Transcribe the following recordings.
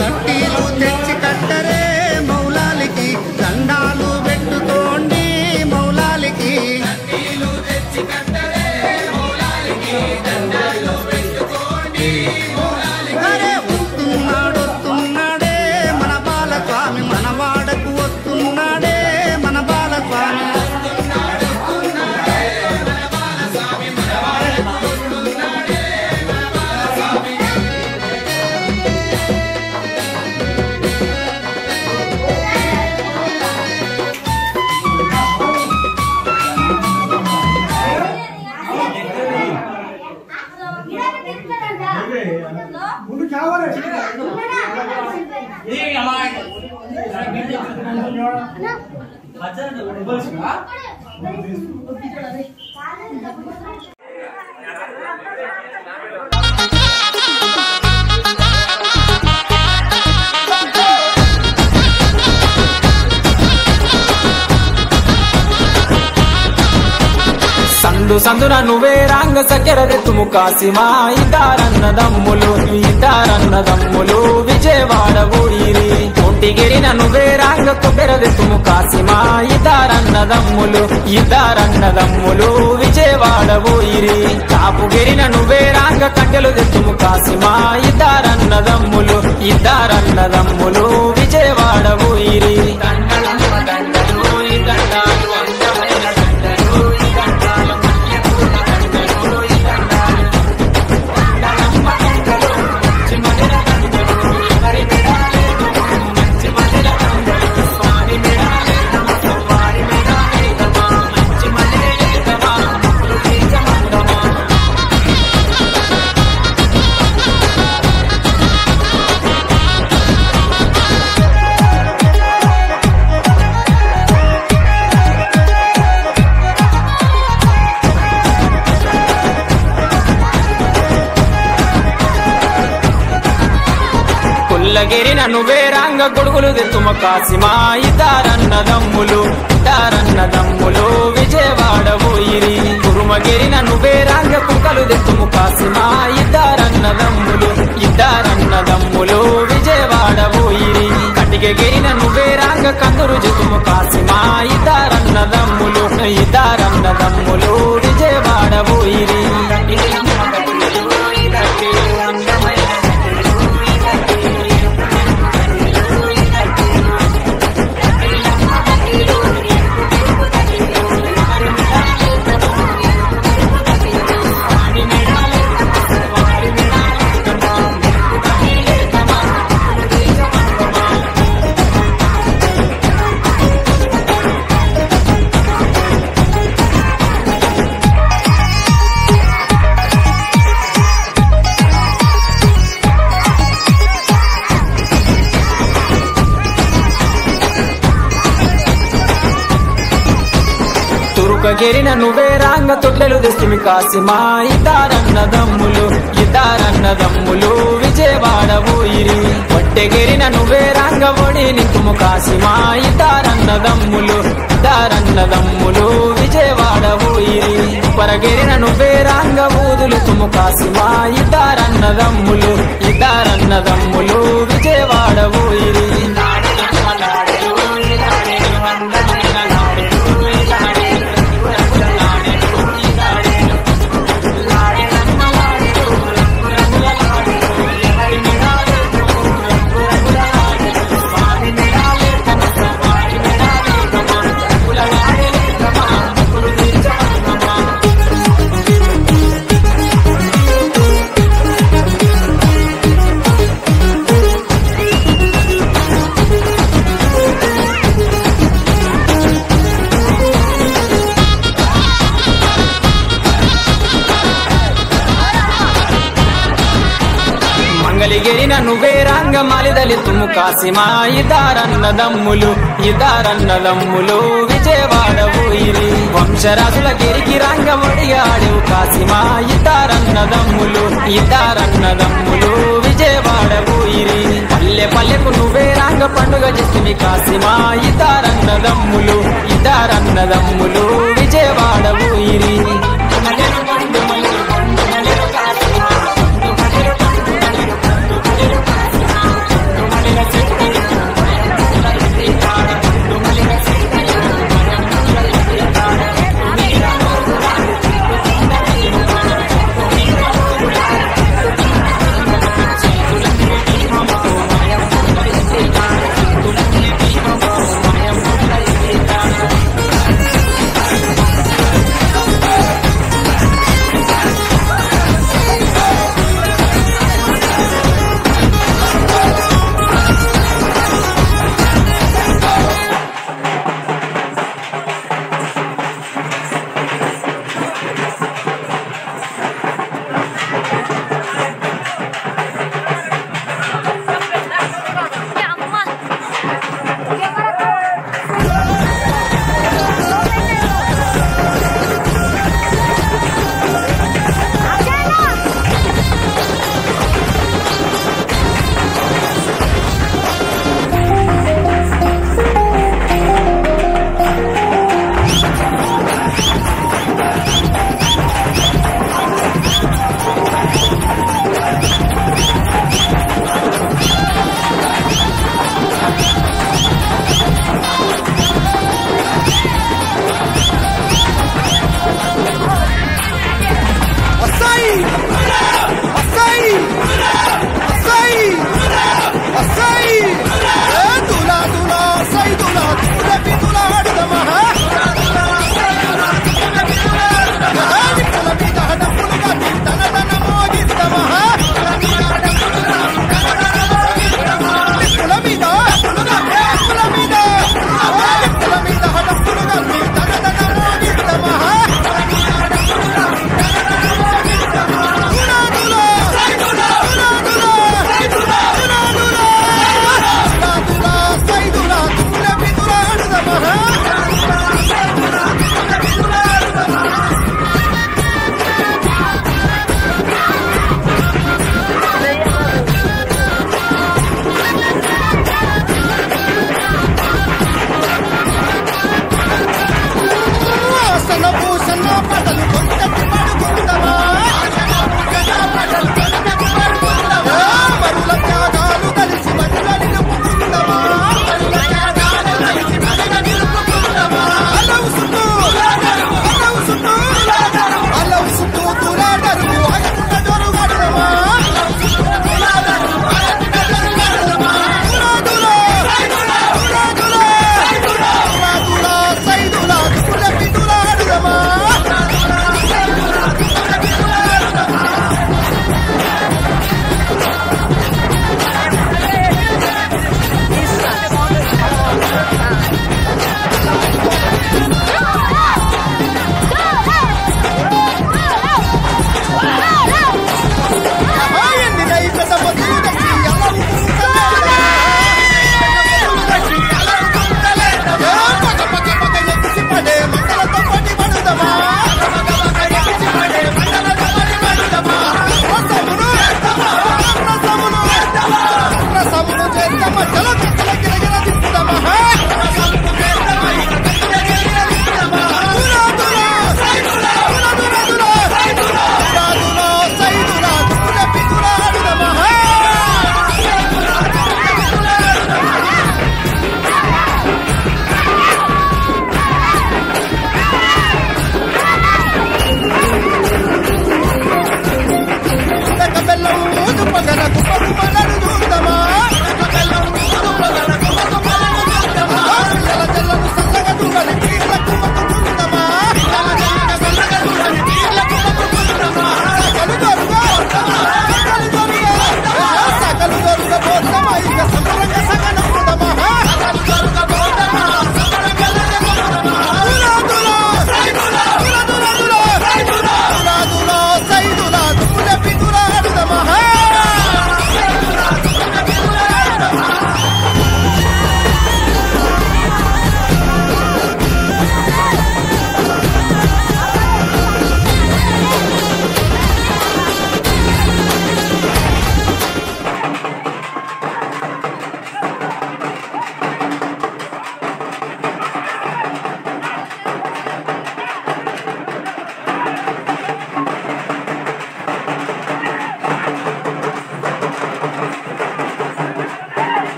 కట్టీలు తెచ్చి కట్టరే మౌలాలికి దండాలు పెట్టుకోండి మౌలాలికి అరే వస్తున్నాడు వస్తున్నాడే మన బాలస్వామి మన వాడకు వస్తున్నాడే మన బాలస్వామి సందు సందున నువ్వే రాంగ సకెరదెత్తుము కాసిమా ఇద్దారన్న దమ్ములు ఇద్దారన్న దమ్ములు విజయవాడ ఊరిరి ఒంటిగిరిన నువ్వే రాంగ కొబ్బెరదెత్తుము కాసిమా ఇద్దారన్న దమ్ములు ఇద్దారన్న దమ్ములు విజయవాడ ఊరిరి కాపుగిరిన నువ్వే రాంగ కంటెలు తెత్తుము కాసిమా ఇద్దారన్న దమ్ములు ఇద్దారన్న దమ్ములు విజయవాడ ఊరిరి దండలమ్మ దండలు ఈ దండాలు అందమైన దండలు ఈ దండాలు మల్లెపూల దండలు ఈ దండాలు దండలమ్మ దండలు మంచి మదిర దండలు ఎవరి మెడాలే మంచి మదిర దండలు స్వామి మెడాలే నమ వారి మెడాలే నమ మంచి మదిరే నమ ముక్కులు తీర్చమందమా కుల్లగిరిన నువ్వే రంగ గొడుగులు తెత్తుమ కాసిమా ఇదారన్న దమ్ములు ఇదారన్న దమ్ములు విజయవాడ ఊయిరి కురుమగిరిన నువ్వే రంగ కుక్కలు తెత్తుము కాసిమా ఇదారన్న దమ్ములు ఇదారన్న దమ్ములు విజయవాడ ఊయిరి కటిగగిరిన నువ్వే రంగ కందురు జతుము కాసిమా ఇదారన్న దమ్ములు ఇదారన్న దమ్ములు విజయవాడ ఊయిరి తురుకగిరిన నువ్వే రాంగ తొట్టెలు తెస్తుమి కాసిమా ఇదారన్న దమ్ములు ఇదారన్న దమ్ములు విజయవాడ ఊయిరి ఒట్టెగిరిన నువ్వే రాంగ ఒడి నింతుము కాసిమా ఇదారన్న దమ్ములు ఇదారన్న దమ్ములు విజయవాడ ఊయిరి పరగిరిన నువ్వే రాంగ ఊదులు తుము కాసిమా ఇదారన్న దమ్ములు ఇదారన్న దమ్ములు విజయవాడ ఊయిరి మంగళగిరిన నువ్వే రంగ మాలిదలి తుము కాసిమా ఇదారన్న దమ్ములు ఇదారన్న దమ్ములు విజయవాడ ఊయిరి వంశరాజుల గిరికి రంగ ఒడియాడు కాసిమా ఇదారన్న దమ్ములు ఇదారన్న దమ్ములు విజయవాడ ఊయిరి పల్లె పల్లెకు నువ్వే రంగ పండుగ చేస్తుంది కాసిమా ఇదారన్న దమ్ములు ఇదారన్న దమ్ములు విజయవాడ ఊయిరి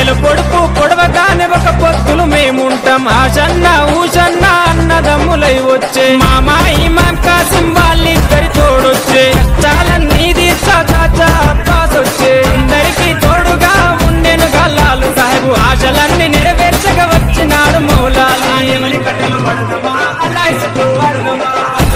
నెల పొడుపు పొడవగానే ఒక పొత్తులు మేముంటాం ఆశన్న ఊషన్న అన్నదమ్ములై వచ్చే మామ ఇమాం కాసిం వాళ్ళిద్దరి తోడొచ్చే చాలన్నీ తీర్చా చాచా అబ్బాస్ వచ్చే అందరికి తోడుగా ఉండెను గల్లాలు సాహెబు ఆశలన్నీ నెరవేర్చగా వచ్చినాడు మౌలాలి ఎవరి కట్టెలు పడదమా అల్లా ఇసుకు పడదమా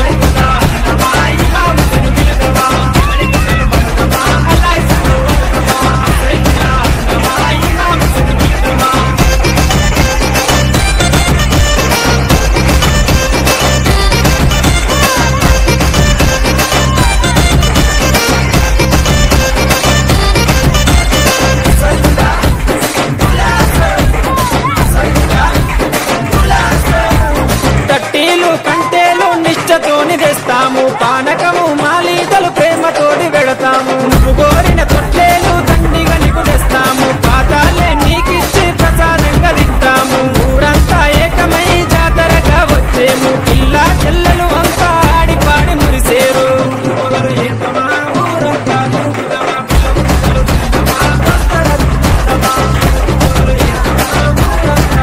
తట్టీలు కంటేలు నిష్టతోని తెస్తాము పానకము మాలీతలు ప్రేమతోటి వెడతాము నువ్వు కోరిన తొట్టేలు దండిగా నీకు తెస్తాము పాతాలే నీకిచ్చి ప్రసాదంగా తింటాము ఊరంతా ఏకమై జాతరగా వచ్చేము పిల్ల చెల్లెలు అంతా ఆడి పాడి మురిసేరు ఒకరు ఏకమా, ఊరంతా తిరుగుతామా, పిల్లలు తిరుగుతామా, దస్తరా తిరుగుతామా, ఒకరు ఏకమా, ఊరంతా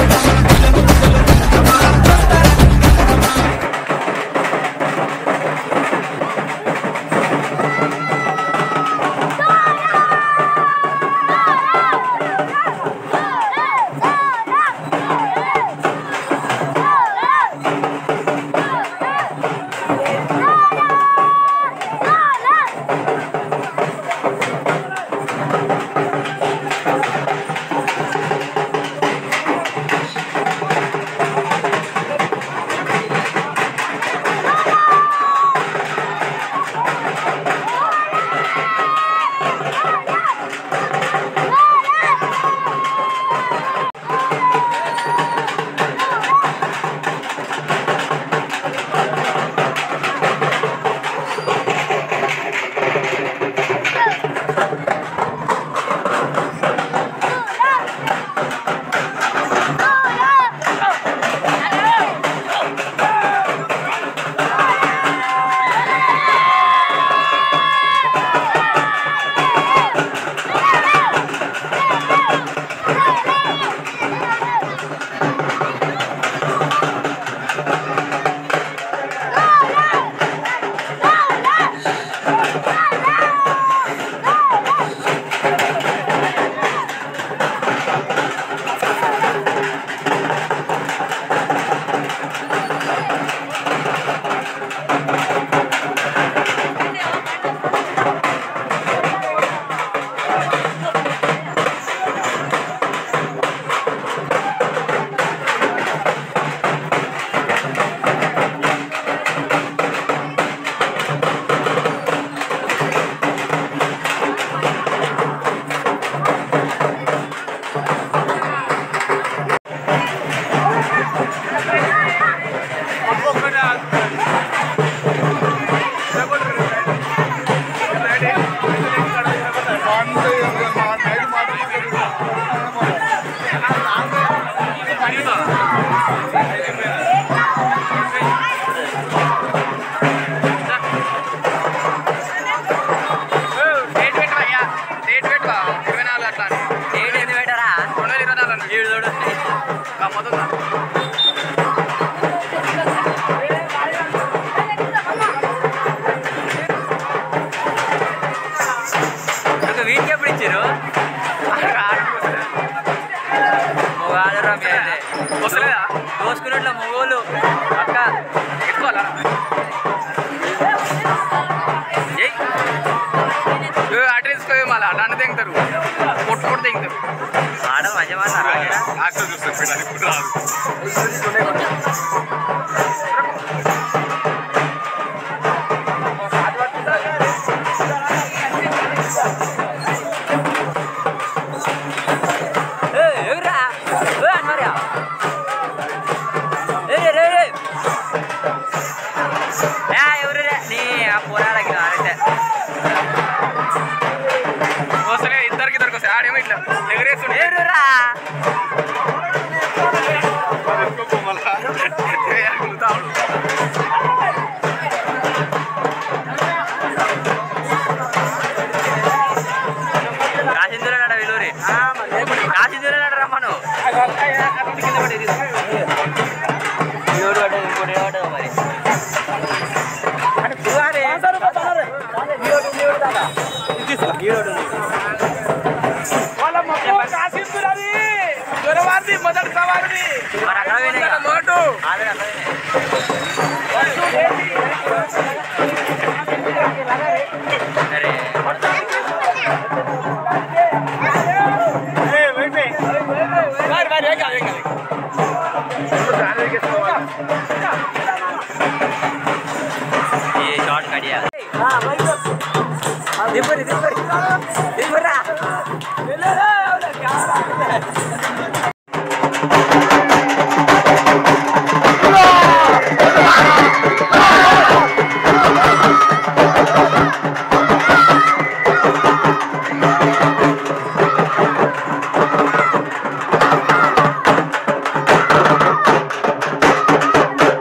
డేట్ పెట్టవయ్యా డేట్ పెట్టవా ఇరవై నాలుగు అట్లా డేట్ ఎందుకు పెట్టారా రెండు వేల ఇరవై నాలుగు ఈడు చూడు గమ్మతుందా ఒక వీడికి ఎప్పుడు ఇచ్చారు మొగాడు మీ అయితే వస్తలేదా దోసుకున్నట్ల మొగోళ్ళు అక్క ఎత్తుకోవాలా ఏయ్ అడ్రస్ మళ్ళీ అడ్డ తెంగుతారు పొట్టు పొట్టు తెంగుతారు ఆడ మంచి మాట యాక్టర్ చూస్తారు పెట్టాలి ఇప్పుడు రాదు ఎవరా అన్నమారియా ఎవరు నీ ఆ పోరాడకి అయితే వస్తలే ఇద్దరికి ఇద్దరికి వస్తాయి ఆడేమో ఇట్లా ఎగరేస్తుండే ఎవరురా కాసిందులో విలువరి ఈరోడు పడ్డది ఇంకోటి పడ్డది మరి వాళ్ళ మొత్తం కాసింపులది దొరవారిది మొదటి సవారిది మరి అక్కడ పోయినాయి ఇక. నోటు ఆల్రెడీ అక్కడ పోయినాయి. సరే మరి మరి ఏం కాదు ఏం కాదు ఈ షార్ట్ కడియా ఆ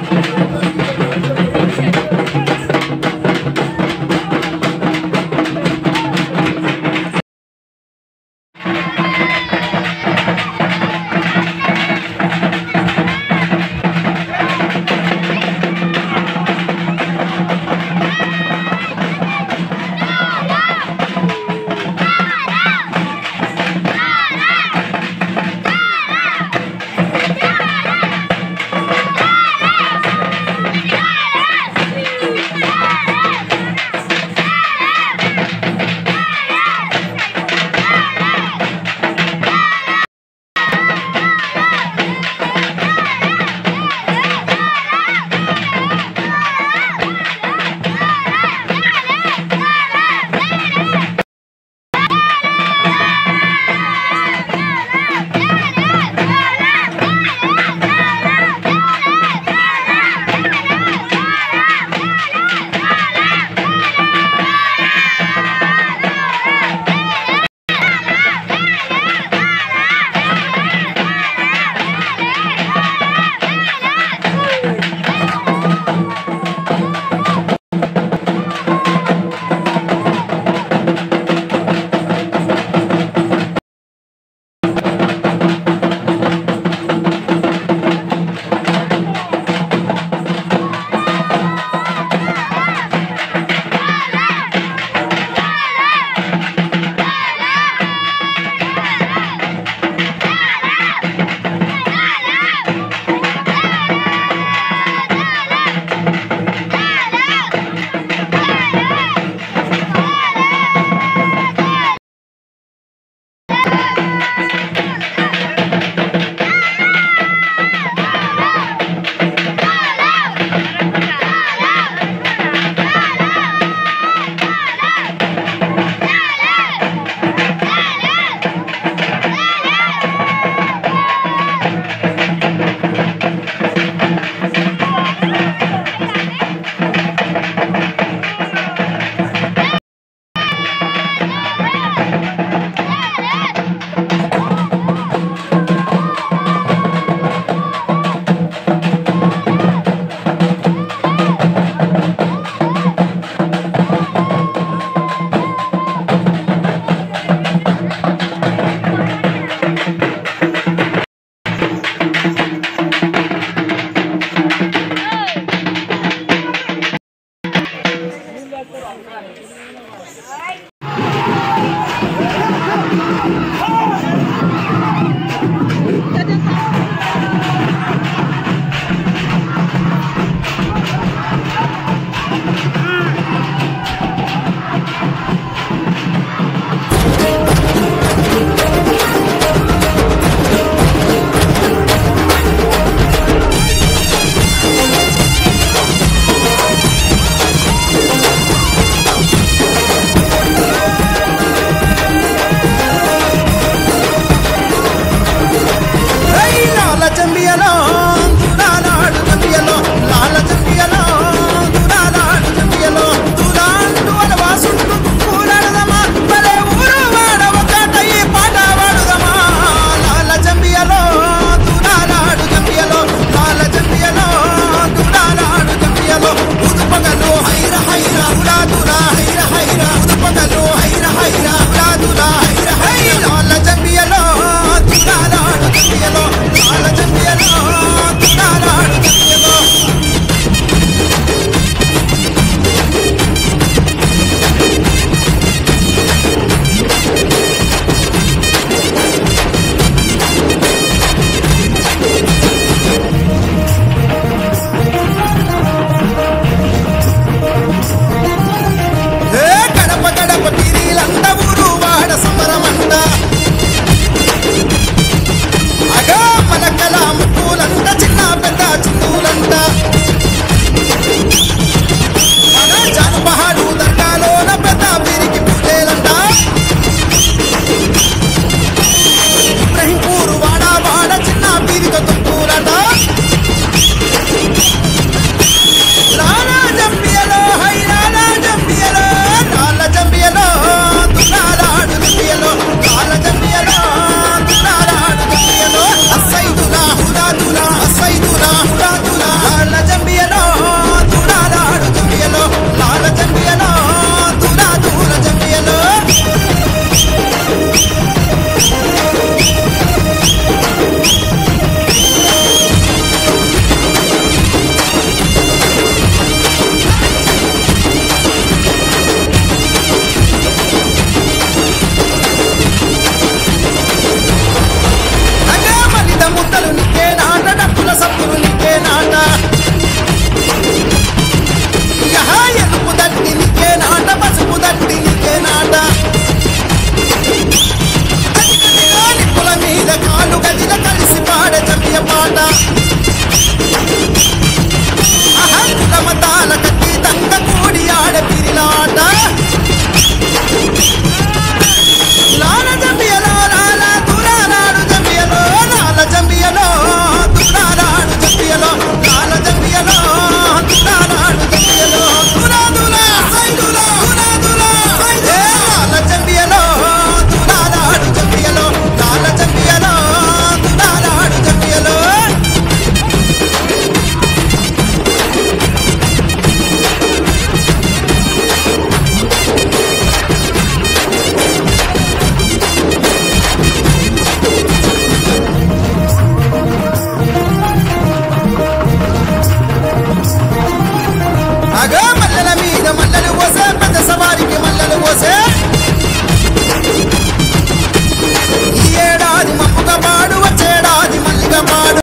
ఆ